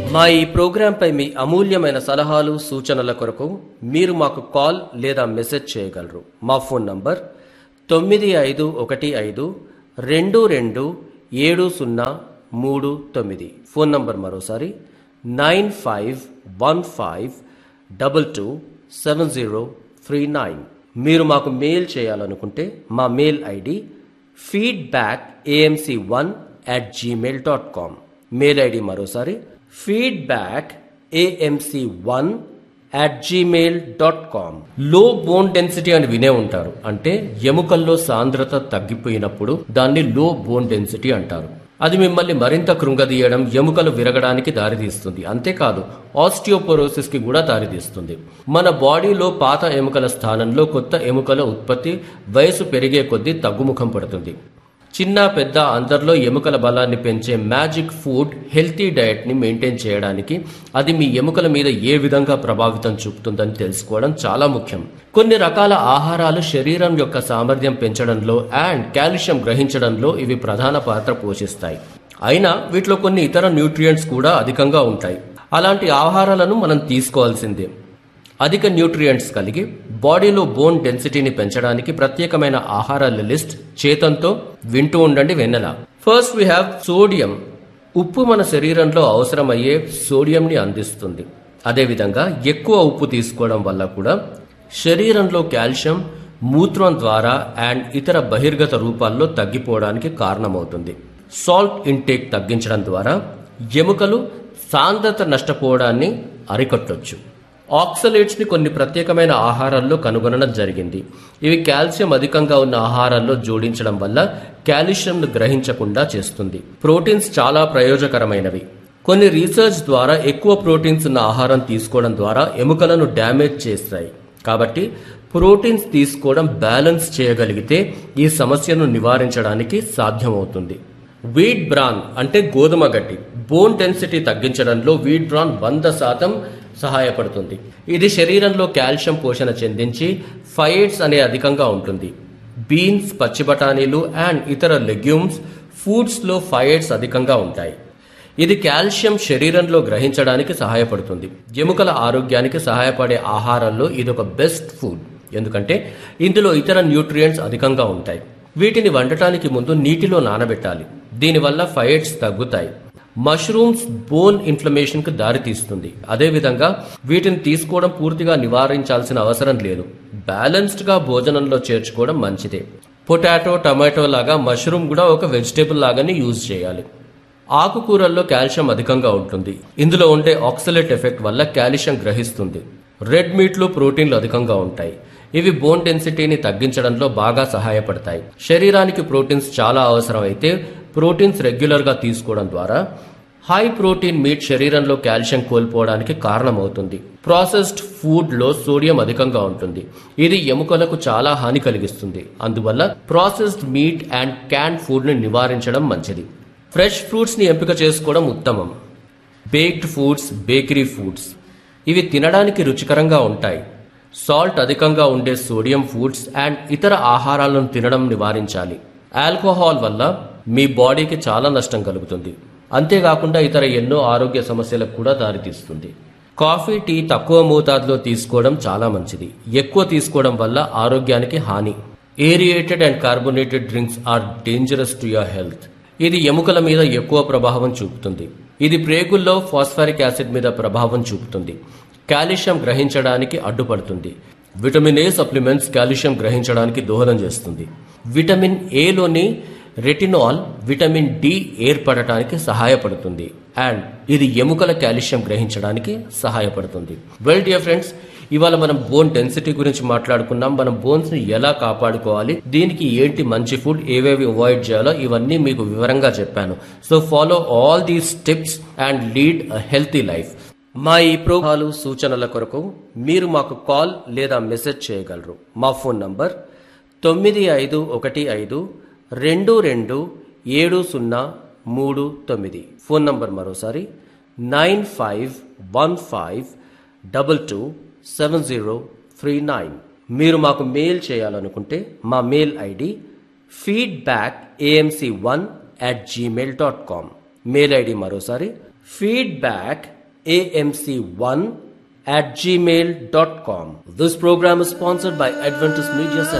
మా ఈ ప్రోగ్రాంపై మీ అమూల్యమైన సలహాలు సూచనల కొరకు మీరు మాకు కాల్ లేదా మెసేజ్ చేయగలరు మా ఫోన్ నంబర్ తొమ్మిది ఐదు ఒకటి ఐదు రెండు రెండు ఏడు సున్నా మూడు తొమ్మిది ఫోన్ నంబర్ మరోసారి nine five one five double two seven zero three nine మీరు మాకు మెయిల్ చేయాలనుకుంటే మా mail ID feedback AMC one at Gmail dot com mail ID మరోసారి feedback AMC one at Gmail dot com లో bone density అని వినే ఉంటారు అంటే ఎముకల్లో సాంద్రత తగ్గిపోయినప్పుడు దాన్ని లో బోన్ డెన్సిటీ అంటారు అది మిమ్మల్ని మరింత కృంగదీయడం ఎముకలు విరగడానికి దారితీస్తుంది అంతేకాదు ఆస్టియోపోరోసిస్ కి కూడా దారితీస్తుంది మన బాడీలో పాత ఎముకల స్థానంలో కొత్త ఎముకల ఉత్పత్తి వయసు పెరిగే కొద్దీ తగ్గుముఖం పడుతుంది చిన్న పెద్ద అందరిలో ఎముకల బలాన్ని పెంచే మ్యాజిక్ ఫుడ్ హెల్తీ డయట్ ని మెయింటైన్ చేయడానికి అది మీ ఎముకల మీద ఏ విధంగా ప్రభావితం చూపుతుందని తెలుసుకోవడం చాలా ముఖ్యం కొన్ని రకాల ఆహారాలు శరీరం యొక్క సామర్థ్యం పెంచడంలో అండ్ కాల్షియం గ్రహించడంలో ఇవి ప్రధాన పాత్ర పోషిస్తాయి అయినా వీటిలో కొన్ని ఇతర న్యూట్రియంట్స్ కూడా అధికంగా ఉంటాయి అలాంటి ఆహారాలను మనం తీసుకోవాల్సిందే అధిక న్యూట్రియంట్స్ కలిగి బాడీలో బోన్ డెన్సిటీని పెంచడానికి ప్రత్యేకమైన ఆహారాల లిస్ట్ చేతంతో వింటూ ఉండండి Vennela first we have sodium ఉప్పు మన శరీరంలో అవసరమయ్యే సోడియంని అందిస్తుంది అదేవిధంగా ఎక్కువ ఉప్పు తీసుకోవడం వల్ల కూడా శరీరంలో కాల్షియం మూత్రం ద్వారా అండ్ ఇతర బహిర్గత రూపాల్లో తగ్గిపోవడానికి కారణమవుతుంది సాల్ట్ ఇంటేక్ తగ్గించడం ద్వారా ఎముకలు సాంద్రత నష్టపోవడాన్ని అరికట్టొచ్చు ఆక్సలేట్స్ ని కొన్ని ప్రత్యేకమైన ఆహారాల్లో కనుగొనడం జరిగింది ఇవి కాల్షియం అధికంగా ఉన్న ఆహారాల్లో జోడించడం వల్ల కాల్షియంను గ్రహించకుండా చేస్తుంది ప్రోటీన్స్ చాలా ప్రయోజకరమైనవి కొన్ని రీసెర్చ్ ద్వారా ఎక్కువ ప్రోటీన్స్ ఉన్న ఆహారం తీసుకోవడం ద్వారా ఎముకలను డ్యామేజ్ చేస్తాయి కాబట్టి ప్రోటీన్స్ తీసుకోవడం బ్యాలెన్స్ చేయగలిగితే ఈ సమస్యను నివారించడానికి సాధ్యమవుతుంది వీట్ బ్రాన్ అంటే గోధుమ గడ్డి బోన్ డెన్సిటీ తగ్గించడంలో వీట్ బ్రాన్ వంద శాతం సహాయపడుతుంది ఇది శరీరంలో కాల్షియం పోషణ చెందించి ఫైట్స్ అనే అధికంగా ఉంటుంది బీన్స్ పచ్చి బఠానీలు అండ్ ఇతర లెగ్యూమ్స్ ఫుడ్స్ లో ఫైట్స్ అధికంగా ఉంటాయి ఇది కాల్షియం శరీరంలో గ్రహించడానికి సహాయపడుతుంది ఎముకల ఆరోగ్యానికి సహాయపడే ఆహారాల్లో ఇది ఒక బెస్ట్ ఫుడ్ ఎందుకంటే ఇందులో ఇతర న్యూట్రియంట్స్ అధికంగా ఉంటాయి వీటిని వండటానికి ముందు నీటిలో నానబెట్టాలి దీనివల్ల ఫైట్స్ తగ్గుతాయి మష్రూమ్స్ బోన్ ఇన్ఫ్లమేషన్ కు దారితీస్తుంది అదేవిధంగా వీటిని తీసుకోవడం పూర్తిగా నివారించాల్సిన అవసరం లేదు బ్యాలెన్స్డ్ గా భోజనంలో చేర్చుకోవడం మంచిదే పొటాటో టమాటో లాగా మష్రూమ్ కూడా ఒక వెజిటేబుల్ లాగానే యూజ్ చేయాలి ఆకుకూరల్లో కాల్షియం అధికంగా ఉంటుంది ఇందులో ఉండే ఆక్సలేట్ ఎఫెక్ట్ వల్ల కాల్షియం గ్రహిస్తుంది రెడ్ మీట్లో ప్రోటీన్లు అధికంగా ఉంటాయి ఇవి బోన్ డెన్సిటీని తగ్గించడంలో బాగా సహాయపడతాయి శరీరానికి ప్రోటీన్స్ చాలా అవసరం అయితే ప్రోటీన్స్ రెగ్యులర్ గా తీసుకోవడం ద్వారా హై ప్రోటీన్ మీట్ శరీరంలో కాల్షియం కోల్పోవడానికి కారణమవుతుంది ప్రాసెస్డ్ ఫుడ్ లో సోడియం అధికంగా ఉంటుంది ఇది ఎముకలకు చాలా హాని కలిగిస్తుంది అందువల్ల processed meat and can food ని నివారించడం మంచిది ఫ్రెష్ ఫ్రూట్స్ ని ఎంపిక చేసుకోవడం ఉత్తమం బేక్డ్ ఫుడ్స్ బేకరీ ఫుడ్స్ ఇవి తినడానికి రుచికరంగా ఉంటాయి సాల్ట్ అధికంగా ఉండే సోడియం ఫుడ్స్ అండ్ ఇతర ఆహారాలను తినడం నివారించాలి ఆల్కహాల్ వల్ల మీ బాడీకి చాలా నష్టం కలుగుతుంది అంతేకాకుండా ఇతర ఎన్నో ఆరోగ్య సమస్యలకు కూడా దారితీస్తుంది కాఫీ టీ తక్కువ మోతాదులో తీసుకోవడం చాలా మంచిది ఎక్కువ తీసుకోవడం వల్ల ఆరోగ్యానికి హాని aerated and carbonated drinks are dangerous to your health ఇది ఎముకల మీద ఎక్కువ ప్రభావం చూపుతుంది ఇది ప్రేగుల్లో ఫాస్ఫరిక్ యాసిడ్ మీద ప్రభావం చూపుతుంది కాల్షియం గ్రహించడానికి అడ్డుపడుతుంది విటమిన్ ఏ సప్లిమెంట్స్ కాల్షియం గ్రహించడానికి దోహదం చేస్తుంది విటమిన్ ఏలోని రెటినాల్ విటమిన్ డి ఏర్పడటానికి సహాయపడుతుంది అండ్ ఇది ఎముకల కాల్షియం గ్రహించడానికి సహాయపడుతుంది వెల్ డియర్ ఫ్రెండ్స్ ఇవాళ మనం బోన్ డెన్సిటీ గురించి మాట్లాడుకున్నాం మనం బోన్స్ ని ఎలా కాపాడుకోవాలి దీనికి ఏంటి మంచి ఫుడ్ ఏవేవి అవాయిడ్ చేయాలో ఇవన్నీ మీకు వివరంగా చెప్పాను so follow all these tips and lead a healthy life మా ఈ ప్రోగ్రాలు సూచనల కొరకు మీరు మాకు కాల్ లేదా మెసేజ్ చేయగలరు మా ఫోన్ నంబర్ తొమ్మిది ఐదు ఒకటి ఐదు రెండు రెండు ఏడు సున్నా మూడు తొమ్మిది ఫోన్ నంబర్ మరోసారి nine five one five double two seven zero three nine మీరు మాకు మెయిల్ చేయాలనుకుంటే మా mail ID feedback AMC one at Gmail dot com mail ID మరోసారి feedback amc1 at gmail.com. This program is sponsored by Adventist Media Center.